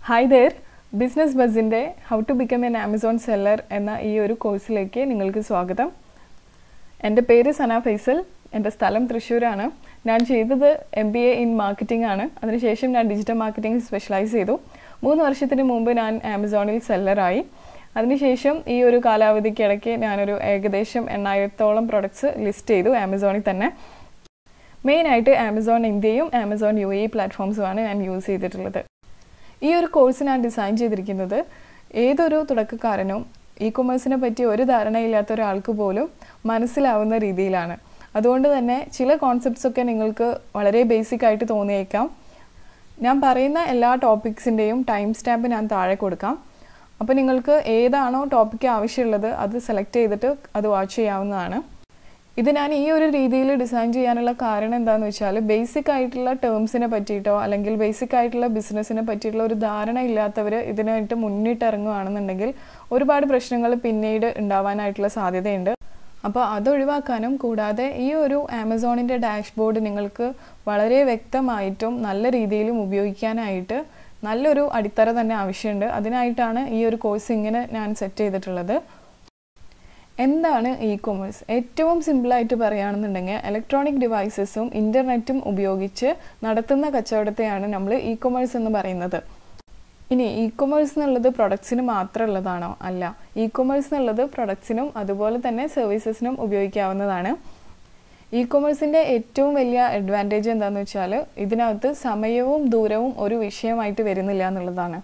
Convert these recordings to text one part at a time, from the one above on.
hi there business ബസിൻ്റെ how to become an Amazon seller എന്ന ഈ ഒരു കോഴ്സിലേക്ക് നിങ്ങൾക്ക് സ്വാഗതം എൻ്റെ പേര് സന ഫൈസൽ എൻ്റെ സ്ഥലം തൃശ്ശൂരാണ് ഞാൻ ചെയ്തത് M B A in marketing ആണ് അതിനുശേഷം ഞാൻ ഡിജിറ്റൽ മാർക്കറ്റിംഗ് സ്പെഷ്യലൈസ് ചെയ്തു മൂന്ന് വർഷത്തിന് മുമ്പ് ഞാൻ ആമസോണിൽ സെല്ലറായി അതിനുശേഷം ഈ ഒരു കാലാവധിക്കിടയ്ക്ക് ഞാനൊരു ഏകദേശം എണ്ണായിരത്തോളം പ്രൊഡക്ട്സ് ലിസ്റ്റ് ചെയ്തു ആമസോണിൽ തന്നെ മെയിനായിട്ട് ആമസോൺ ഇന്ത്യയും ആമസോൺ യു എ പ്ലാറ്റ്ഫോംസുമാണ് ഞാൻ യൂസ് ചെയ്തിട്ടുള്ളത് ഈ ഒരു കോഴ്സ് ഞാൻ ഡിസൈൻ ചെയ്തിരിക്കുന്നത് ഏതൊരു തുടക്കക്കാരനും ഇ കൊമേഴ്സിനെ പറ്റി ഒരു ധാരണയില്ലാത്ത ഒരാൾക്ക് പോലും മനസ്സിലാവുന്ന രീതിയിലാണ് അതുകൊണ്ട് തന്നെ ചില കോൺസെപ്റ്റ്സ് ഒക്കെ നിങ്ങൾക്ക് വളരെ ബേസിക് ആയിട്ട് തോന്നിയേക്കാം ഞാൻ പറയുന്ന എല്ലാ ടോപ്പിക്സിൻ്റെയും ടൈം സ്റ്റാമ്പ് ഞാൻ താഴെ കൊടുക്കാം അപ്പോൾ നിങ്ങൾക്ക് ഏതാണോ ടോപ്പിക്ക് ആവശ്യമുള്ളത് അത് സെലക്ട് ചെയ്തിട്ട് അത് വാച്ച് ചെയ്യാവുന്നതാണ് ഇത് ഞാൻ ഈ ഒരു രീതിയിൽ ഡിസൈൻ ചെയ്യാനുള്ള കാരണം എന്താണെന്ന് വെച്ചാൽ ബേസിക് ആയിട്ടുള്ള ടേംസിനെ പറ്റിയിട്ടോ അല്ലെങ്കിൽ ബേസിക് ആയിട്ടുള്ള ബിസിനസ്സിനെ പറ്റിയിട്ടുള്ള ഒരു ധാരണ ഇല്ലാത്തവർ ഇതിനായിട്ട് മുന്നിട്ട് ഇറങ്ങുകയാണെന്നുണ്ടെങ്കിൽ ഒരുപാട് പ്രശ്നങ്ങൾ പിന്നീട് ഉണ്ടാവാനായിട്ടുള്ള സാധ്യതയുണ്ട് അപ്പോൾ അത് ഒഴിവാക്കാനും കൂടാതെ ഈ ഒരു ആമസോണിൻ്റെ ഡാഷ്ബോർഡ് നിങ്ങൾക്ക് വളരെ വ്യക്തമായിട്ടും നല്ല രീതിയിലും ഉപയോഗിക്കാനായിട്ട് നല്ലൊരു അടിത്തറ തന്നെ ആവശ്യമുണ്ട് അതിനായിട്ടാണ് ഈ ഒരു കോഴ്സ് ഇങ്ങനെ ഞാൻ സെറ്റ് ചെയ്തിട്ടുള്ളത് എന്താണ് ഇ കൊമേഴ്സ് ഏറ്റവും സിമ്പിളായിട്ട് പറയുകയാണെന്നുണ്ടെങ്കിൽ ഇലക്ട്രോണിക് ഡിവൈസസും ഇൻ്റർനെറ്റും ഉപയോഗിച്ച് നടത്തുന്ന കച്ചവടത്തെയാണ് നമ്മൾ ഇ കൊമേഴ്സ് എന്ന് പറയുന്നത് ഇനി ഇ കൊമേഴ്സ് എന്നുള്ളത് പ്രൊഡക്ട്സിന് മാത്രമുള്ളതാണോ അല്ല ഇ കൊമേഴ്സ് എന്നുള്ളത് പ്രൊഡക്ട്സിനും അതുപോലെ തന്നെ സർവീസസിനും ഉപയോഗിക്കാവുന്നതാണ് ഇ കൊമേഴ്സിൻ്റെ ഏറ്റവും വലിയ അഡ്വാൻറ്റേജ് എന്താണെന്ന് വെച്ചാൽ ഇതിനകത്ത് സമയവും ദൂരവും ഒരു വിഷയമായിട്ട് വരുന്നില്ല എന്നുള്ളതാണ്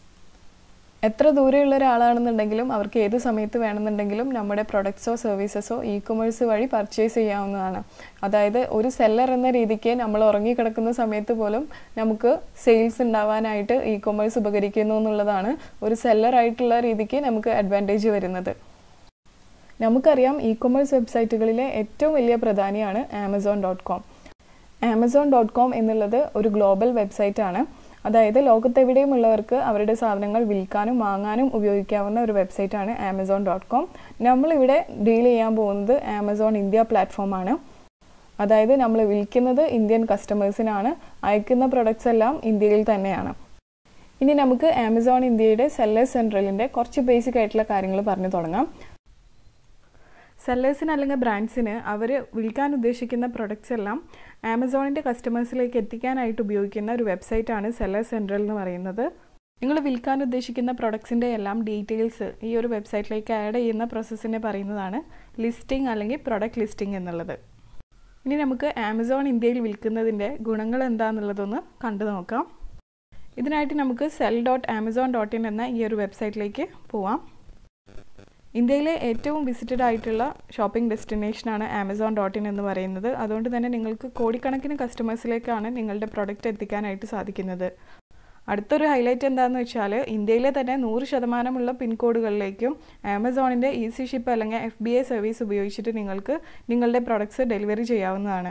എത്ര ദൂരെയുള്ള ഒരാളാണെന്നുണ്ടെങ്കിലും അവർക്ക് ഏത് സമയത്ത് വേണമെന്നുണ്ടെങ്കിലും നമ്മുടെ പ്രൊഡക്ട്സോ സർവീസസോ ഇ കൊമേഴ്സ് വഴി പർച്ചേസ് ചെയ്യാവുന്നതാണ് അതായത് ഒരു സെല്ലർ എന്ന രീതിക്ക് നമ്മൾ ഉറങ്ങിക്കിടക്കുന്ന സമയത്ത് പോലും നമുക്ക് സെയിൽസ് ഉണ്ടാവാനായിട്ട് ഇ കൊമേഴ്സ് ഉപകരിക്കുന്നു എന്നുള്ളതാണ് ഒരു സെല്ലർ ആയിട്ടുള്ള രീതിക്ക് നമുക്ക് അഡ്വാൻറ്റേജ് വരുന്നത് നമുക്കറിയാം ഇ കൊമേഴ്സ് വെബ്സൈറ്റുകളിലെ ഏറ്റവും വലിയ പ്രധാനിയാണ് Amazon dot com Amazon dot com എന്നുള്ളത് ഒരു ഗ്ലോബൽ വെബ്സൈറ്റ് ആണ് അതായത് ലോകത്തെവിടെയും ഉള്ളവർക്ക് അവരുടെ സാധനങ്ങൾ വിൽക്കാനും വാങ്ങാനും ഉപയോഗിക്കാവുന്ന ഒരു വെബ്സൈറ്റാണ് ആമസോൺ ഡോട്ട് കോം നമ്മളിവിടെ ഡീൽ ചെയ്യാൻ പോകുന്നത് ആമസോൺ ഇന്ത്യ പ്ലാറ്റ്ഫോമാണ് അതായത് നമ്മൾ വിൽക്കുന്നത് ഇന്ത്യൻ കസ്റ്റമേഴ്സിനാണ് അയക്കുന്ന പ്രൊഡക്ട്സ് എല്ലാം ഇന്ത്യയിൽ തന്നെയാണ് ഇനി നമുക്ക് ആമസോൺ ഇന്ത്യയുടെ സെല്ലേഴ്സ് സെൻട്രലിൻ്റെ കുറച്ച് ബേസിക് ആയിട്ടുള്ള കാര്യങ്ങൾ പറഞ്ഞു തുടങ്ങാം സെല്ലേഴ്സിന് അല്ലെങ്കിൽ ബ്രാൻഡ്സിന് അവർ വിൽക്കാൻ ഉദ്ദേശിക്കുന്ന പ്രൊഡക്ട്സ് എല്ലാം ആമസോണിൻ്റെ കസ്റ്റമേഴ്സിലേക്ക് എത്തിക്കാനായിട്ട് ഉപയോഗിക്കുന്ന ഒരു വെബ്സൈറ്റാണ് സെല്ലർ സെൻട്രൽ എന്ന് പറയുന്നത് നിങ്ങൾ വിൽക്കാൻ ഉദ്ദേശിക്കുന്ന പ്രൊഡക്ട്സിൻ്റെ എല്ലാം ഡീറ്റെയിൽസ് ഈ ഒരു വെബ്സൈറ്റിലേക്ക് ആഡ് ചെയ്യുന്ന പ്രോസസ്സിനെ പറയുന്നതാണ് ലിസ്റ്റിംഗ് അല്ലെങ്കിൽ പ്രൊഡക്റ്റ് ലിസ്റ്റിംഗ് എന്നുള്ളത് ഇനി നമുക്ക് ആമസോൺ ഇന്ത്യയിൽ വിൽക്കുന്നതിൻ്റെ ഗുണങ്ങൾ എന്താണെന്നുള്ളതൊന്ന് കണ്ടു നോക്കാം ഇതിനായിട്ട് നമുക്ക് sell dot Amazon dot in എന്ന ഈ ഒരു വെബ്സൈറ്റിലേക്ക് പോവാം ഇന്ത്യയിലെ ഏറ്റവും വിസിറ്റഡ് ആയിട്ടുള്ള ഷോപ്പിംഗ് ഡെസ്റ്റിനേഷനാണ് ആമസോൺ ഡോട്ട് ഇൻ എന്ന് പറയുന്നത് അതുകൊണ്ട് തന്നെ നിങ്ങൾക്ക് കോടിക്കണക്കിന് കസ്റ്റമേഴ്സിലേക്കാണ് നിങ്ങളുടെ പ്രൊഡക്റ്റ് എത്തിക്കാനായിട്ട് സാധിക്കുന്നത് അടുത്തൊരു ഹൈലൈറ്റ് എന്താണെന്ന് വെച്ചാൽ ഇന്ത്യയിലെ തന്നെ നൂറ് ശതമാനമുള്ള പിൻകോഡുകളിലേക്കും ആമസോണിൻ്റെ ഈസി ഷിപ്പ് അല്ലെങ്കിൽ എഫ് ബി ഐ സർവീസ് ഉപയോഗിച്ചിട്ട് നിങ്ങൾക്ക് നിങ്ങളുടെ പ്രൊഡക്ട്സ് ഡെലിവറി ചെയ്യാവുന്നതാണ്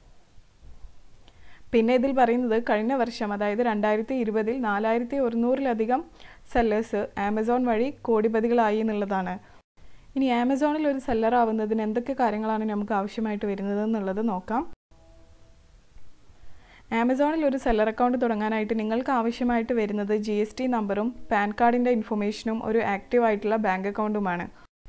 പിന്നെ ഇതിൽ പറയുന്നത് കഴിഞ്ഞ വർഷം അതായത് രണ്ടായിരത്തി ഇരുപതിൽ നാലായിരത്തി ഒരുന്നൂറിലധികം സെല്ലേഴ്സ് ആമസോൺ വഴി കോടിപതികളായി എന്നുള്ളതാണ് ഇനി ആമസോണിൽ ഒരു സെല്ലർ ആവുന്നതിന് എന്തൊക്കെ കാര്യങ്ങളാണ് നമുക്ക് ആവശ്യമായിട്ട് വരുന്നത് എന്നുള്ളത് നോക്കാം ആമസോണിൽ ഒരു സെല്ലർ അക്കൗണ്ട് തുടങ്ങാനായിട്ട് നിങ്ങൾക്ക് ആവശ്യമായിട്ട് വരുന്നത് ജി എസ് ടി നമ്പറും പാൻ കാർഡിൻ്റെ ഇൻഫർമേഷനും ഒരു ആക്റ്റീവ് ആയിട്ടുള്ള ബാങ്ക് അക്കൗണ്ടുമാണ്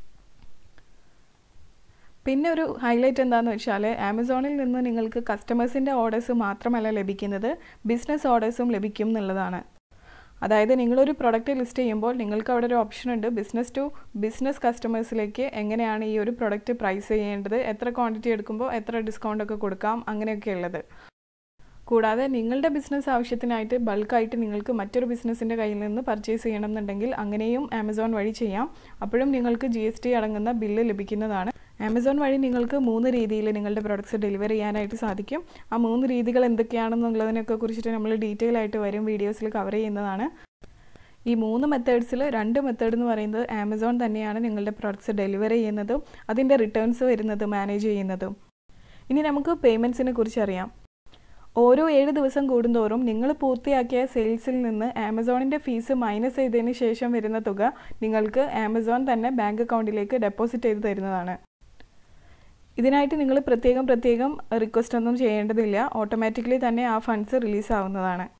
പിന്നെ ഒരു ഹൈലൈറ്റ് എന്താണെന്ന് വെച്ചാൽ ആമസോണിൽ നിന്ന് നിങ്ങൾക്ക് കസ്റ്റമേഴ്സിൻ്റെ ഓർഡേഴ്സ് മാത്രമല്ല ലഭിക്കുന്നത് ബിസിനസ് ഓർഡേഴ്സും ലഭിക്കും എന്നുള്ളതാണ് അതായത് നിങ്ങളൊരു പ്രൊഡക്റ്റ് ലിസ്റ്റ് ചെയ്യുമ്പോൾ നിങ്ങൾക്ക് അവിടെ ഒരു ഓപ്ഷൻ ഉണ്ട് ബിസിനസ് ടു ബിസിനസ് കസ്റ്റമേഴ്സിലേക്ക് എങ്ങനെയാണ് ഈ ഒരു പ്രൊഡക്റ്റ് പ്രൈസ് ചെയ്യേണ്ടത് എത്ര ക്വാണ്ടിറ്റി എടുക്കുമ്പോൾ എത്ര ഡിസ്കൗണ്ട് ഒക്കെ കൊടുക്കാം അങ്ങനെയൊക്കെ ഉള്ളത് കൂടാതെ നിങ്ങളുടെ ബിസിനസ് ആവശ്യത്തിനായിട്ട് ബൾക്കായിട്ട് നിങ്ങൾക്ക് മറ്റൊരു ബിസിനസ്സിൻ്റെ കയ്യിൽ നിന്ന് പർച്ചേസ് ചെയ്യണമെന്നുണ്ടെങ്കിൽ അങ്ങനെയും ആമസോൺ വഴി ചെയ്യാം അപ്പോഴും നിങ്ങൾക്ക് ജി എസ് ടി അടങ്ങുന്ന ബില്ല് ലഭിക്കുന്നതാണ് ആമസോൺ വഴി നിങ്ങൾക്ക് മൂന്ന് രീതിയിൽ നിങ്ങളുടെ പ്രൊഡക്ട്സ് ഡെലിവറി ചെയ്യാനായിട്ട് സാധിക്കും ആ മൂന്ന് രീതികൾ എന്തൊക്കെയാണെന്നുള്ളതിനൊക്കെ കുറിച്ചിട്ട് നമ്മൾ ഡീറ്റെയിൽ ആയിട്ട് വരും വീഡിയോസിൽ കവർ ചെയ്യുന്നതാണ് ഈ മൂന്ന് മെത്തേഡ്സിൽ രണ്ട് മെത്തേഡ് എന്ന് പറയുന്നത് ആമസോൺ തന്നെയാണ് നിങ്ങളുടെ പ്രൊഡക്ട്സ് ഡെലിവറി ചെയ്യുന്നതും അതിൻ്റെ റിട്ടേൺസ് വരുന്നത് മാനേജ് ചെയ്യുന്നതും ഇനി നമുക്ക് പേയ്മെൻറ്റ്സിനെ കുറിച്ച് അറിയാം ഓരോ ഏഴ് ദിവസം കൂടുന്തോറും നിങ്ങൾ പൂർത്തിയാക്കിയ സെയിൽസിൽ നിന്ന് ആമസോണിൻ്റെ ഫീസ് മൈനസ് ചെയ്തതിന് ശേഷം വരുന്ന തുക നിങ്ങൾക്ക് ആമസോൺ തന്നെ ബാങ്ക് അക്കൗണ്ടിലേക്ക് ഡെപ്പോസിറ്റ് ചെയ്ത് തരുന്നതാണ് ഇതിനായിട്ട് നിങ്ങൾ പ്രത്യേകം പ്രത്യേകം റിക്വസ്റ്റ് ഒന്നും ചെയ്യേണ്ടതില്ല ഓട്ടോമാറ്റിക്കലി തന്നെ ആ ഫണ്ട്സ് റിലീസ് ആവുന്നതാണ്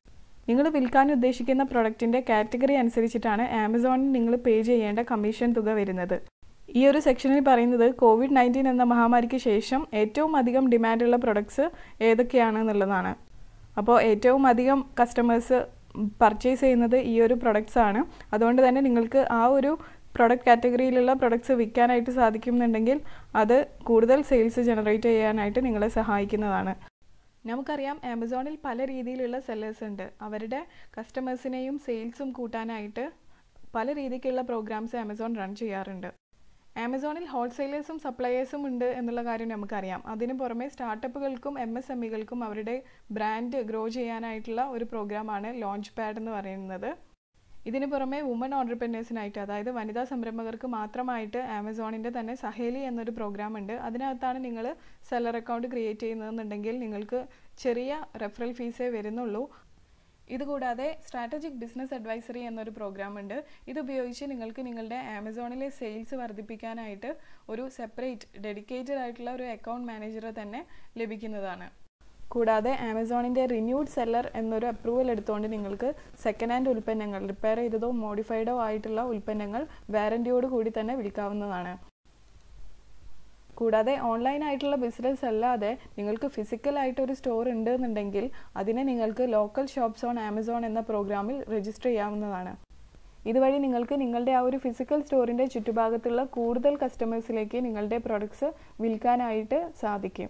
നിങ്ങൾ വിൽക്കാൻ ഉദ്ദേശിക്കുന്ന പ്രൊഡക്റ്റിൻ്റെ കാറ്റഗറി അനുസരിച്ചിട്ടാണ് ആമസോണിൽ നിങ്ങൾ പേ ചെയ്യേണ്ട കമ്മീഷൻ തുക വരുന്നത് ഈ ഒരു സെക്ഷനിൽ പറയുന്നത് കോവിഡ് നയൻറ്റീൻ എന്ന മഹാമാരിക്ക് ശേഷം ഏറ്റവും അധികം ഡിമാൻഡുള്ള പ്രൊഡക്ട്സ് ഏതൊക്കെയാണ് എന്നുള്ളതാണ് അപ്പോൾ ഏറ്റവും അധികം കസ്റ്റമേഴ്സ് പർച്ചേസ് ചെയ്യുന്നത് ഈ ഒരു പ്രൊഡക്ട്സ് ആണ് അതുകൊണ്ട് തന്നെ നിങ്ങൾക്ക് ആ ഒരു പ്രൊഡക്റ്റ് കാറ്റഗറിയിലുള്ള പ്രൊഡക്ട്സ് വിൽക്കാനായിട്ട് സാധിക്കുന്നുണ്ടെങ്കിൽ അത് കൂടുതൽ സെയിൽസ് ജനറേറ്റ് ചെയ്യാനായിട്ട് നിങ്ങളെ സഹായിക്കുന്നതാണ് നമുക്കറിയാം ആമസോണിൽ പല രീതിയിലുള്ള സെല്ലേഴ്സ് ഉണ്ട് അവരുടെ കസ്റ്റമേഴ്സിനെയും സെയിൽസും കൂട്ടാനായിട്ട് പല രീതിക്കുള്ള പ്രോഗ്രാംസ് ആമസോൺ റൺ ചെയ്യാറുണ്ട് ആമസോണിൽ ഹോൾസെയിലേഴ്സും സപ്ലയേഴ്സും ഉണ്ട് എന്നുള്ള കാര്യം നമുക്കറിയാം അതിന് പുറമെ സ്റ്റാർട്ടപ്പുകൾക്കും എം എസ് എം ഇകൾക്കും അവരുടെ ബ്രാൻഡ് ഗ്രോ ചെയ്യാനായിട്ടുള്ള ഒരു പ്രോഗ്രാമാണ് ലോഞ്ച് പാഡ് എന്ന് പറയുന്നത് ഇതിന് പുറമെ വുമൺ ഓണ്ടർപ്രനേഴ്സിനായിട്ട് അതായത് വനിതാ സംരംഭകർക്ക് മാത്രമായിട്ട് ആമസോണിൻ്റെ തന്നെ സഹേലി എന്നൊരു പ്രോഗ്രാം ഉണ്ട് അതിനകത്താണ് നിങ്ങൾ സെല്ലർ അക്കൗണ്ട് ക്രിയേറ്റ് ചെയ്യുന്നതെന്നുണ്ടെങ്കിൽ നിങ്ങൾക്ക് ചെറിയ റെഫറൽ ഫീസേ വരുന്നുള്ളൂ ഇതുകൂടാതെ സ്ട്രാറ്റജിക് ബിസിനസ് അഡ്വൈസറി എന്നൊരു പ്രോഗ്രാം ഉണ്ട് ഇതുപയോഗിച്ച് നിങ്ങൾക്ക് നിങ്ങളുടെ ആമസോണിലെ സെയിൽസ് വർദ്ധിപ്പിക്കാനായിട്ട് ഒരു സെപ്പറേറ്റ് ഡെഡിക്കേറ്റഡ് ആയിട്ടുള്ള ഒരു അക്കൗണ്ട് മാനേജറെ തന്നെ ലഭിക്കുന്നതാണ് കൂടാതെ ആമസോണിൻ്റെ റിന്യൂഡ് സെല്ലർ എന്നൊരു അപ്രൂവൽ എടുത്തുകൊണ്ട് നിങ്ങൾക്ക് സെക്കൻഡ് ഹാൻഡ് ഉൽപ്പന്നങ്ങൾ റിപ്പയർ ചെയ്തതോ മോഡിഫൈഡോ ആയിട്ടുള്ള ഉൽപ്പന്നങ്ങൾ വാറൻറ്റിയോട് കൂടി തന്നെ വിൽക്കാവുന്നതാണ് കൂടാതെ ഓൺലൈൻ ആയിട്ടുള്ള ബിസിനസ് അല്ലാതെ നിങ്ങൾക്ക് ഫിസിക്കലായിട്ട് ഒരു സ്റ്റോർ ഉണ്ട് എന്നുണ്ടെങ്കിൽ അതിനെ നിങ്ങൾക്ക് ലോക്കൽ ഷോപ്സ് ഓൺ ആമസോൺ എന്ന പ്രോഗ്രാമിൽ രജിസ്റ്റർ ചെയ്യാവുന്നതാണ് ഇതുവഴി നിങ്ങൾക്ക് നിങ്ങളുടെ ആ ഒരു ഫിസിക്കൽ സ്റ്റോറിൻ്റെ ചുറ്റുഭാഗത്തുള്ള കൂടുതൽ കസ്റ്റമേഴ്സിലേക്ക് നിങ്ങളുടെ പ്രൊഡക്ട്സ് വിൽക്കാനായിട്ട് സാധിക്കും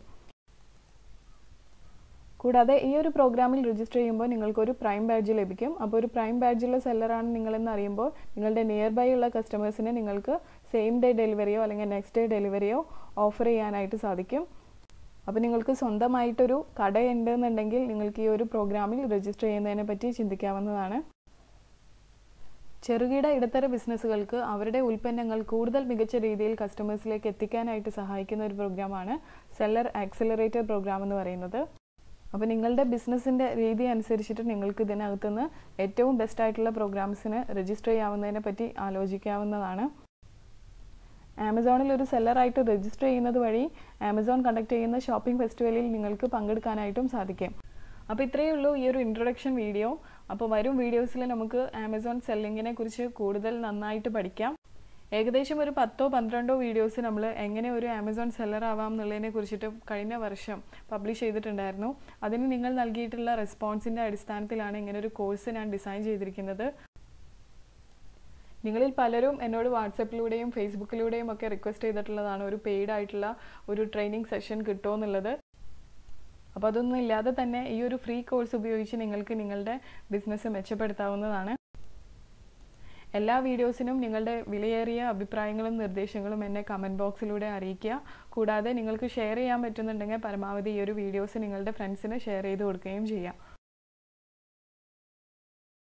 കൂടാതെ ഈ ഒരു പ്രോഗ്രാമിൽ രജിസ്റ്റർ ചെയ്യുമ്പോൾ നിങ്ങൾക്കൊരു പ്രൈം ബാഡ്ജ് ലഭിക്കും അപ്പോൾ ഒരു പ്രൈം ബാഡ്ജുള്ള സെല്ലറാണ് നിങ്ങളെന്ന് അറിയുമ്പോൾ നിങ്ങളുടെ നിയർ ബൈ ഉള്ള കസ്റ്റമേഴ്സിന് നിങ്ങൾക്ക് സെയിം ഡേ ഡെലിവറിയോ അല്ലെങ്കിൽ നെക്സ്റ്റ് ഡേ ഡെലിവറിയോ ഓഫർ ചെയ്യാനായിട്ട് സാധിക്കും അപ്പോൾ നിങ്ങൾക്ക് സ്വന്തമായിട്ടൊരു കടയുണ്ട് എന്നുണ്ടെങ്കിൽ നിങ്ങൾക്ക് ഈ ഒരു പ്രോഗ്രാമിൽ രജിസ്റ്റർ ചെയ്യുന്നതിനെ പറ്റി ചിന്തിക്കാവുന്നതാണ് ചെറുകിട ഇടത്തര ബിസിനസ്സുകൾക്ക് അവരുടെ ഉൽപ്പന്നങ്ങൾ കൂടുതൽ മികച്ച രീതിയിൽ കസ്റ്റമേഴ്സിലേക്ക് എത്തിക്കാനായിട്ട് സഹായിക്കുന്ന ഒരു പ്രോഗ്രാമാണ് സെല്ലർ ആക്സിലറേറ്റർ പ്രോഗ്രാം എന്ന് പറയുന്നത് അപ്പോൾ നിങ്ങളുടെ ബിസിനസ്സിൻ്റെ രീതി അനുസരിച്ചിട്ട് നിങ്ങൾക്ക് ഇതിനകത്തുനിന്ന് ഏറ്റവും ബെസ്റ്റ് ആയിട്ടുള്ള പ്രോഗ്രാംസിന് രജിസ്റ്റർ ചെയ്യാവുന്നതിനെ പറ്റി ആലോചിക്കാവുന്നതാണ് ആമസോണിൽ ഒരു സെല്ലറായിട്ട് രജിസ്റ്റർ ചെയ്യുന്നത് വഴി ആമസോൺ കണ്ടക്ട് ചെയ്യുന്ന ഷോപ്പിംഗ് ഫെസ്റ്റിവലിൽ നിങ്ങൾക്ക് പങ്കെടുക്കാനായിട്ടും സാധിക്കും അപ്പോൾ ഇത്രയേ ഉള്ളൂ ഈ ഒരു ഇൻട്രൊഡക്ഷൻ വീഡിയോ അപ്പോൾ വരും വീഡിയോസിൽ നമുക്ക് ആമസോൺ സെല്ലിങ്ങിനെ കുറിച്ച് കൂടുതൽ നന്നായിട്ട് പഠിക്കാം ഏകദേശം ഒരു പത്തോ പന്ത്രണ്ടോ വീഡിയോസ് നമ്മൾ എങ്ങനെ ഒരു ആമസോൺ സെല്ലർ ആവാം എന്നുള്ളതിനെ കുറിച്ചിട്ട് കഴിഞ്ഞ വർഷം പബ്ലിഷ് ചെയ്തിട്ടുണ്ടായിരുന്നു അതിന് നിങ്ങൾ നൽകിയിട്ടുള്ള റെസ്പോൺസിൻ്റെ അടിസ്ഥാനത്തിലാണ് ഇങ്ങനെ ഒരു കോഴ്സ് ഞാൻ ഡിസൈൻ ചെയ്തിരിക്കുന്നത് നിങ്ങളിൽ പലരും എന്നോട് വാട്സപ്പിലൂടെയും ഫേസ്ബുക്കിലൂടെയും ഒക്കെ റിക്വസ്റ്റ് ചെയ്തിട്ടുള്ളതാണ് ഒരു പെയ്ഡ് ആയിട്ടുള്ള ഒരു ട്രെയിനിങ് സെഷൻ കിട്ടുമോ എന്നുള്ളത് അപ്പോൾ അതൊന്നും ഇല്ലാതെ തന്നെ ഈ ഒരു ഫ്രീ കോഴ്സ് ഉപയോഗിച്ച് നിങ്ങൾക്ക് നിങ്ങളുടെ ബിസിനസ് മെച്ചപ്പെടുത്താവുന്നതാണ് എല്ലാ വീഡിയോസിനും നിങ്ങളുടെ വിലയേറിയ അഭിപ്രായങ്ങളും നിർദ്ദേശങ്ങളും എന്നെ കമൻറ്റ് ബോക്സിലൂടെ അറിയിക്കുക കൂടാതെ നിങ്ങൾക്ക് ഷെയർ ചെയ്യാൻ പറ്റുന്നുണ്ടെങ്കിൽ പരമാവധി ഈ ഒരു വീഡിയോസ് നിങ്ങളുടെ ഫ്രണ്ട്സിന് ഷെയർ ചെയ്ത് കൊടുക്കുകയും ചെയ്യാം